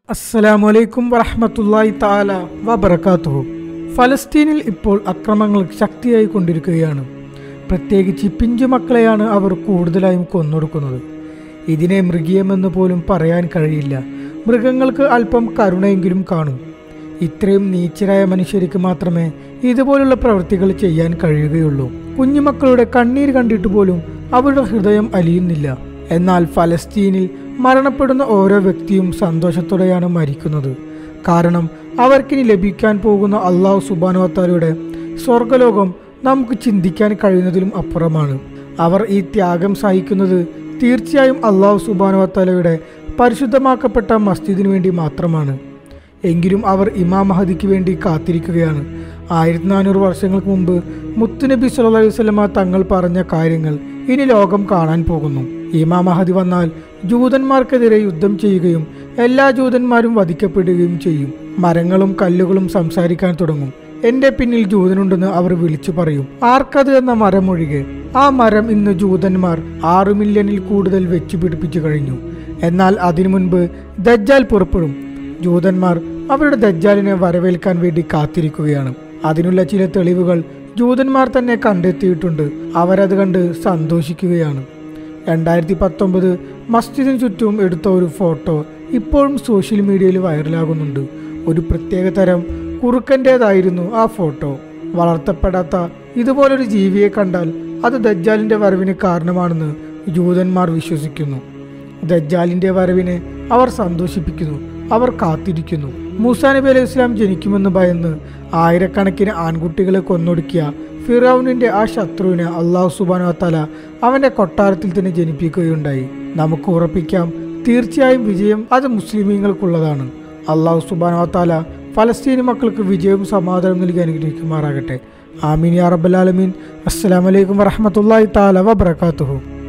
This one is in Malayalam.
അസ്സലാമു അലൈക്കും വറഹ്മത്തുള്ളാഹി തആല വബറകാതുഹു ഫലസ്തീനിൽ ഇപ്പോൾ അക്രമങ്ങൾ ശക്തിയായി കൊണ്ടിരിക്കുകയാണ് പ്രത്യേകിച്ച് പിഞ്ചു മക്കളെയാണ് അവർ കൂടുതലായും കൊന്നൊടുക്കുന്നത് ഇതിനെ മൃഗീയമെന്ന് പോലും പറയാൻ കഴിയില്ല മൃഗങ്ങൾക്ക് അല്പം കരുണയെങ്കിലും കാണും ഇത്രയും നീച്ചരായ മനുഷ്യർക്ക് മാത്രമേ ഇതുപോലുള്ള പ്രവൃത്തികൾ ചെയ്യാൻ കഴിയുകയുള്ളൂ കുഞ്ഞുമക്കളുടെ കണ്ണീര് കണ്ടിട്ട് പോലും അവരുടെ ഹൃദയം അലിയുന്നില്ല എന്നാൽ ഫലസ്തീനിൽ മരണപ്പെടുന്ന ഓരോ വ്യക്തിയും സന്തോഷത്തോടെയാണ് മരിക്കുന്നത് കാരണം അവർക്കിനി ലഭിക്കാൻ പോകുന്ന അള്ളാഹു സുബാനുവത്താലയുടെ സ്വർഗലോകം നമുക്ക് ചിന്തിക്കാൻ കഴിയുന്നതിലും അപ്പുറമാണ് അവർ ഈ ത്യാഗം സഹിക്കുന്നത് തീർച്ചയായും അള്ളാഹു സുബാനുവത്താലയുടെ പരിശുദ്ധമാക്കപ്പെട്ട മസ്ജിദിനു വേണ്ടി മാത്രമാണ് എങ്കിലും അവർ ഇമാം മഹദിക്ക് വേണ്ടി കാത്തിരിക്കുകയാണ് ആയിരത്തി നാനൂറ് വർഷങ്ങൾക്ക് മുമ്പ് മുത്തുനബി സല്ലല്ലാഹു അലൈഹി വസല്ലമ തങ്ങൾ പറഞ്ഞ കാര്യങ്ങൾ ഇനി ലോകം കാണാൻ പോകുന്നു ഇമാം മഹദി വന്നാൽ ജൂതന്മാർക്കെതിരെ യുദ്ധം ചെയ്യുകയും എല്ലാ ജൂതന്മാരും വധിക്കപ്പെടുകയും ചെയ്യും മരങ്ങളും കല്ലുകളും സംസാരിക്കാൻ തുടങ്ങും എന്റെ പിന്നിൽ ജൂതനുണ്ടെന്ന് അവർ വിളിച്ചു പറയും ആർക്കത് എന്ന മരമൊഴികെ ആ മരം ഇന്ന് ജൂതന്മാർ ആറു മില്യണിൽ കൂടുതൽ വെച്ചു പിടിപ്പിച്ചു കഴിഞ്ഞു എന്നാൽ അതിനു മുൻപ് ദജ്ജാൽ പുറപ്പെടും ജൂതന്മാർ അവരുടെ ദജ്ജാലിനെ വരവേൽക്കാൻ വേണ്ടി കാത്തിരിക്കുകയാണ് അതിനുള്ള ചില തെളിവുകൾ ജൂതന്മാർ തന്നെ കണ്ടെത്തിയിട്ടുണ്ട് അവരത് കണ്ട് സന്തോഷിക്കുകയാണ് രണ്ടായിരത്തി പത്തൊമ്പത് മസ്ജിദിന് ചുറ്റും എടുത്ത ഒരു ഫോട്ടോ ഇപ്പോഴും സോഷ്യൽ മീഡിയയിൽ വൈറലാകുന്നുണ്ട് ഒരു പ്രത്യേക തരം കുറുക്കൻ്റേതായിരുന്നു ആ ഫോട്ടോ വളർത്തപ്പെടാത്ത ഇതുപോലൊരു ജീവിയെ കണ്ടാൽ അത് ദജ്ജാലിന്റെ വരവിന് കാരണമാണെന്ന് ജൂതന്മാർ വിശ്വസിക്കുന്നു ദജ്ജാലിന്റെ വരവിനെ അവർ സന്തോഷിപ്പിക്കുന്നു അവർ കാത്തിരിക്കുന്നു മൂസാ നബി അലൈഹി ഇസ്ലാം ജനിക്കുമെന്ന് ഭയന്ന് ആയിരക്കണക്കിന് ആൺകുട്ടികളെ കൊന്നൊടുക്കിയ ഫിറൌനിന്റെ ആ ശത്രുവിനെ അള്ളാഹു സുബാന തല അവന്റെ കൊട്ടാരത്തിൽ തന്നെ ജനിപ്പിക്കുകയുണ്ടായി നമുക്ക് ഉറപ്പിക്കാം തീർച്ചയായും വിജയം അത് മുസ്ലിമീങ്ങൾക്കുള്ളതാണ് അള്ളാഹു സുബാന താല ഫലസ്തീനി മക്കൾക്ക് വിജയവും സമാധാനവും നൽകി അനുഗ്രഹിക്കുമാറാകട്ടെ ആമീൻ യാ റബ്ബൽ ആലമീൻ അസ്സലാമലൈക്കും വറഹമത്തല്ലാഹി താല വബർക്കാത്തുഹു